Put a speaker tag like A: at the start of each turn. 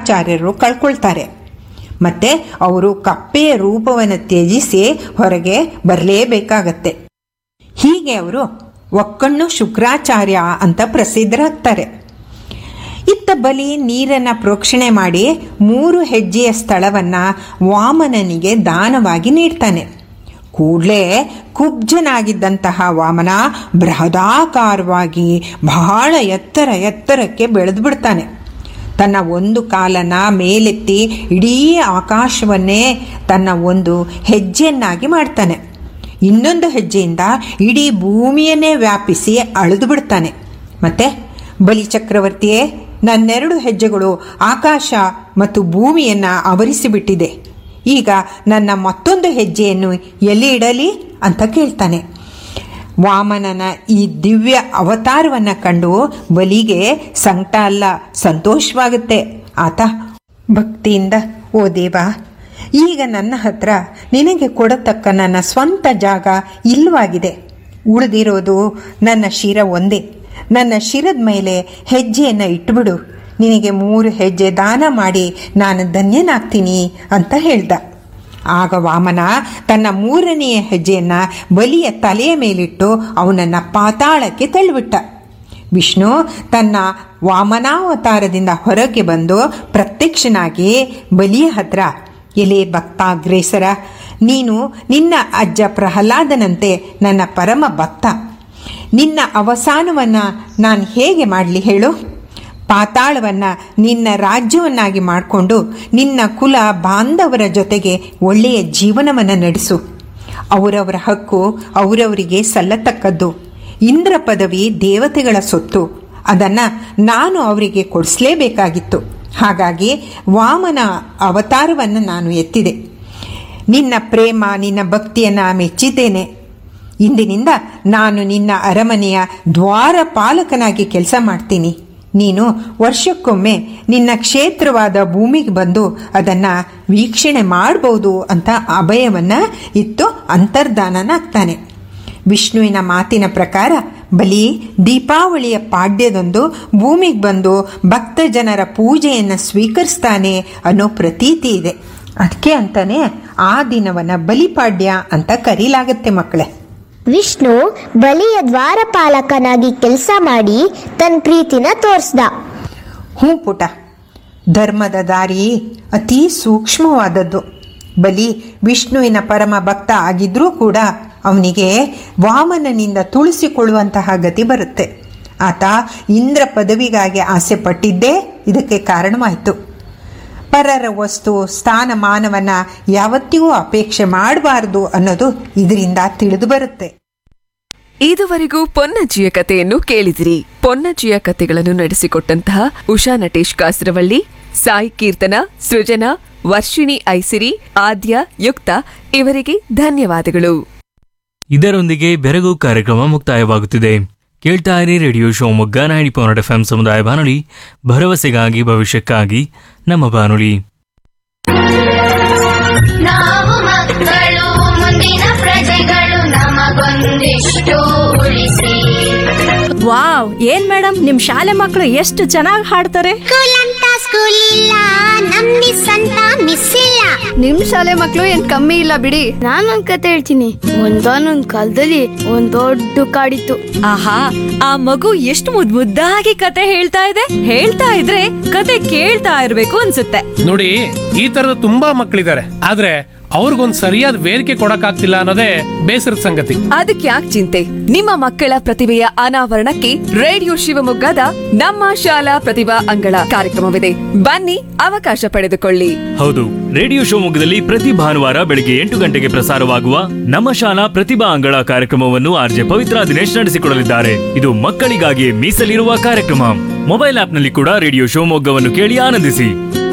A: ಶುಕ್ರಾಚಾರ್ಯರು ಕಳ್ಕೊಳ್ತಾರೆ ಮತ್ತೆ ಅವರು ಕಪ್ಪೆಯ ರೂಪವನ್ನು ತ್ಯಜಿಸಿ ಹೊರಗೆ ಬರಲೇಬೇಕಾಗತ್ತೆ ಹೀಗೆ ಅವರು ಒಕ್ಕಣ್ಣು ಶುಕ್ರಾಚಾರ್ಯ ಅಂತ ಪ್ರಸಿದ್ಧರಾಗ್ತಾರೆ ಇತ್ತ ಬಲಿ ನೀರನ್ನು ಪ್ರೋಕ್ಷಣೆ ಮಾಡಿ ಮೂರು ಹೆಜ್ಜೆಯ ಸ್ಥಳವನ್ನು ವಾಮನನಿಗೆ ದಾನವಾಗಿ ನೀಡ್ತಾನೆ ಕೂಡಲೇ ಕುಬ್ಜನಾಗಿದ್ದಂತಹ ವಾಮನ ಬೃಹದಾಕಾರವಾಗಿ ಬಹಳ ಎತ್ತರ ಎತ್ತರಕ್ಕೆ ಬೆಳೆದು ಬಿಡ್ತಾನೆ ತನ್ನ ಒಂದು ಕಾಲನ ಮೇಲೆತ್ತಿ ಇಡೀ ಆಕಾಶವನ್ನೇ ತನ್ನ ಒಂದು ಹೆಜ್ಜೆಯನ್ನಾಗಿ ಮಾಡ್ತಾನೆ ಇನ್ನೊಂದು ಹೆಜ್ಜೆಯಿಂದ ಇಡೀ ಭೂಮಿಯನ್ನೇ ವ್ಯಾಪಿಸಿ ಅಳೆದು ಬಿಡ್ತಾನೆ ಮತ್ತೆ ಬಲಿ ಚಕ್ರವರ್ತಿಯೇ ನನ್ನೆರಡು ಹೆಜ್ಜೆಗಳು ಆಕಾಶ ಮತ್ತು ಭೂಮಿಯನ್ನು ಆವರಿಸಿಬಿಟ್ಟಿದೆ ಈಗ ನನ್ನ ಮತ್ತೊಂದು ಹೆಜ್ಜೆಯನ್ನು ಎಲ್ಲಿ ಇಡಲಿ ಅಂತ ಕೇಳ್ತಾನೆ ವಾಮನನ ಈ ದಿವ್ಯ ಅವತಾರವನ್ನು ಕಂಡು ಬಲಿಗೆ ಸಂಕಟ ಅಲ್ಲ ಸಂತೋಷವಾಗುತ್ತೆ ಆತ ಭಕ್ತಿಯಿಂದ ಓ ದೇವ ಈಗ ನನ್ನ ಹತ್ರ ನಿನಗೆ ಕೊಡತಕ್ಕ ನನ್ನ ಸ್ವಂತ ಜಾಗ ಇಲ್ಲವಾಗಿದೆ ಉಳಿದಿರೋದು ನನ್ನ ಶಿರ ಒಂದೇ ನನ್ನ ಶಿರದ ಮೇಲೆ ಹೆಜ್ಜೆಯನ್ನು ಇಟ್ಟುಬಿಡು ನಿನಗೆ ಮೂರು ಹೆಜ್ಜೆ ದಾನ ಮಾಡಿ ನಾನು ಧನ್ಯನಾಗ್ತೀನಿ ಅಂತ ಹೇಳ್ದ ಆಗ ವಾಮನ ತನ್ನ ಮೂರನೆಯ ಹೆಜ್ಜೆಯನ್ನು ಬಲಿಯ ತಲೆಯ ಮೇಲಿಟ್ಟು ಅವನನ್ನು ಪಾತಾಳಕ್ಕೆ ತಳ್ಳಿಬಿಟ್ಟ ವಿಷ್ಣು ತನ್ನ ವಾಮನಾವತಾರದಿಂದ ಹೊರಗೆ ಬಂದು ಪ್ರತ್ಯಕ್ಷನಾಗಿ ಬಲಿಯ ಹತ್ರ ಎಲೆ ಭಕ್ತಾಗ್ರೇಸರ ನೀನು ನಿನ್ನ ಅಜ್ಜ ಪ್ರಹ್ಲಾದನಂತೆ ನನ್ನ ಪರಮ ಭಕ್ತ ನಿನ್ನ ಅವಸಾನವನ್ನು ನಾನು ಹೇಗೆ ಮಾಡಲಿ ಹೇಳು ಪಾತಾಳವನ್ನು ನಿನ್ನ ರಾಜ್ಯವನ್ನಾಗಿ ಮಾಡಿಕೊಂಡು ನಿನ್ನ ಕುಲ ಬಾಂಧವರ ಜೊತೆಗೆ ಒಳ್ಳೆಯ ಜೀವನವನ್ನು ನಡೆಸು ಅವರವರ ಹಕ್ಕು ಅವರವರಿಗೆ ಸಲ್ಲತಕ್ಕದ್ದು ಇಂದ್ರ ಪದವಿ ದೇವತೆಗಳ ಸೊತ್ತು ಅದನ್ನು ನಾನು ಅವರಿಗೆ ಕೊಡಿಸಲೇಬೇಕಾಗಿತ್ತು ಹಾಗಾಗಿ ವಾಮನ ಅವತಾರವನ್ನು ನಾನು ಎತ್ತಿದೆ ನಿನ್ನ ಪ್ರೇಮ ನಿನ್ನ ಭಕ್ತಿಯನ್ನು ಮೆಚ್ಚಿದ್ದೇನೆ ಇಂದಿನಿಂದ ನಾನು ನಿನ್ನ ಅರಮನೆಯ ದ್ವಾರಪಾಲಕನಾಗಿ ಕೆಲಸ ಮಾಡ್ತೀನಿ ನೀನು ವರ್ಷಕ್ಕೊಮ್ಮೆ ನಿನ್ನ ಕ್ಷೇತ್ರವಾದ ಭೂಮಿಗೆ ಬಂದು ಅದನ್ನು ವೀಕ್ಷಣೆ ಮಾಡ್ಬೋದು ಅಂತ ಅಭಯವನ್ನು ಇತ್ತು ಅಂತರ್ಧಾನನಾಗ್ತಾನೆ ವಿಷ್ಣುವಿನ ಮಾತಿನ ಪ್ರಕಾರ ಬಲಿ ದೀಪಾವಳಿಯ ಪಾಡ್ಯದಂದು ಭೂಮಿಗೆ ಬಂದು ಭಕ್ತ ಜನರ ಪೂಜೆಯನ್ನು ಸ್ವೀಕರಿಸ್ತಾನೆ ಅನ್ನೋ ಪ್ರತೀತಿ ಇದೆ ಅದಕ್ಕೆ ಅಂತಾನೆ ಆ ದಿನವನ್ನು ಬಲಿಪಾಡ್ಯ ಅಂತ ಕರೀಲಾಗತ್ತೆ ಮಕ್ಕಳೇ
B: ವಿಷ್ಣು ಬಲಿಯ ದ್ವಾರಪಾಲಕನಾಗಿ ಕೆಲಸ ಮಾಡಿ ತನ್ನ ಪ್ರೀತಿನ ತೋರಿಸ್ದ
A: ಹ್ಞೂ ಪುಟ ಧರ್ಮದ ದಾರಿ ಅತೀ ಸೂಕ್ಷ್ಮವಾದದ್ದು ಬಲಿ ವಿಷ್ಣುವಿನ ಪರಮ ಭಕ್ತ ಆಗಿದ್ರೂ ಕೂಡ ಅವನಿಗೆ ವಾಮನನಿಂದ ತುಳಿಸಿಕೊಳ್ಳುವಂತಹ ಗತಿ ಬರುತ್ತೆ ಆತ ಇಂದ್ರ ಪದವಿಗಾಗಿ ಆಸೆ ಪಟ್ಟಿದ್ದೇ ಇದಕ್ಕೆ ಕಾರಣವಾಯಿತು ಪರರ ವಸ್ತು ಸ್ಥಾನಮಾನವನ್ನು ಯಾವತ್ತಿಗೂ ಅಪೇಕ್ಷೆ ಮಾಡಬಾರ್ದು ಅನ್ನೋದು ಇದರಿಂದ ತಿಳಿದು ಬರುತ್ತೆ
C: ಇದುವರೆಗೂ ಪೊನ್ನಜ್ಜಿಯ ಕಥೆಯನ್ನು ಕೇಳಿದಿರಿ ಪೊನ್ನಜ್ಜಿಯ ಕಥೆಗಳನ್ನು ನಡೆಸಿಕೊಟ್ಟಂತಹ ಉಷಾ ನಟೇಶ್ ಕಾಸರವಳ್ಳಿ ಸಾಯಿ ಕೀರ್ತನ ಸೃಜನಾ ವರ್ಷಿಣಿ ಐಸಿರಿ ಆದ್ಯ ಯುಕ್ತ ಇವರಿಗೆ ಧನ್ಯವಾದಗಳು
D: ಇದರೊಂದಿಗೆ ಬೆರಗು ಕಾರ್ಯಕ್ರಮ ಮುಕ್ತಾಯವಾಗುತ್ತಿದೆ ಕೇಳ್ತಾ ಇರಿ radio Shivamogga ninety point F ಸಮುದಾಯ ಬಾನುಲಿ ಭರವಸೆಗಾಗಿ ಭವಿಷ್ಯಕ್ಕಾಗಿ ನಮ್ಮ ಬಾನುಲಿ
E: ನಾವು ಮಕ್ಕಳು ಮುಂದಿನ ಪ್ರಜೆಗಳು ನಮಗೊಂದಿಷ್ಟು ಉಳಿಸಿ
F: ವಾವ್ ಏನ್ ಮೇಡಮ್ ನಿಮ್ ಶಾಲೆ ಮಕ್ಕಳು ಎಷ್ಟು ಚೆನ್ನಾಗಿ ಹಾಡ್ತಾರೆ
B: ಸ್ಕೂಲ್ ಅಂತ ಸ್ಕೂಲ್ ಇಲ್ಲ ನಮ್ ಮಿಸ್ ಅಂತ ಮಿಸ್ ಇಲ್ಲ
G: ನಿಮ್ ಶಾಲೆ ಮಕ್ಳು ಏನ್ ಕಮ್ಮಿ ಇಲ್ಲ ಬಿಡಿ ನಾನೊಂದ್ ಕತೆ ಹೇಳ್ತೀನಿ ಒಂದಾನೊಂದ್ ಕಾಲದಲ್ಲಿ ಒಂದ್ ದೊಡ್ಡ ಕಾಡಿತ್ತು
F: ಆಹಾ ಆ ಮಗು ಎಷ್ಟು ಮುದ್ ಮುದ್ದಾಗಿ ಕತೆ ಹೇಳ್ತಾ ಇದೆ ಹೇಳ್ತಾ ಇದ್ರೆ ಕತೆ ಕೇಳ್ತಾ ಇರ್ಬೇಕು ಅನ್ಸುತ್ತೆ
H: ನೋಡಿ ಈ ತರದ ತುಂಬಾ ಮಕ್ಕಳಿದ್ದಾರೆ ಆದ್ರೆ ಅವ್ರಿಗೊಂದ್ ಸರಿಯಾದ ವೇದಿಕೆ ಕೊಡಕ್ಕಾಗ್ತಿಲ್ಲ ಅನ್ನೋದೇ ಬೇಸರದ ಸಂಗತಿ
C: ಅದಕ್ಕೆ ಯಾಕೆ ಚಿಂತೆ ನಿಮ್ಮ ಮಕ್ಕಳ ಪ್ರತಿಭೆಯ ಅನಾವರಣಕ್ಕೆ ರೇಡಿಯೋ ಶಿವಮೊಗ್ಗದ ನಮ್ಮ ಶಾಲಾ ಪ್ರತಿಭಾ ಅಂಗಳ ಕಾರ್ಯಕ್ರಮವಿದೆ ಬನ್ನಿ ಅವಕಾಶ ಪಡೆದುಕೊಳ್ಳಿ
D: ಹೌದು ರೇಡಿಯೋ ಶಿವಮೊಗ್ಗದಲ್ಲಿ ಪ್ರತಿ ಭಾನುವಾರ ಬೆಳಿಗ್ಗೆ ಎಂಟು ಗಂಟೆಗೆ ಪ್ರಸಾರವಾಗುವ ನಮ್ಮ ಶಾಲಾ ಪ್ರತಿಭಾ ಅಂಗಳ ಕಾರ್ಯಕ್ರಮವನ್ನು ಆರ್ಜೆ ಪವಿತ್ರ ದಿನೇಶ್ ನಡೆಸಿಕೊಡಲಿದ್ದಾರೆ ಇದು ಮಕ್ಕಳಿಗಾಗಿ ಮೀಸಲಿರುವ ಕಾರ್ಯಕ್ರಮ ಮೊಬೈಲ್ ಆಪ್ನಲ್ಲಿ ಕೂಡ ರೇಡಿಯೋ ಶಿವಮೊಗ್ಗವನ್ನು ಕೇಳಿ ಆನಂದಿಸಿ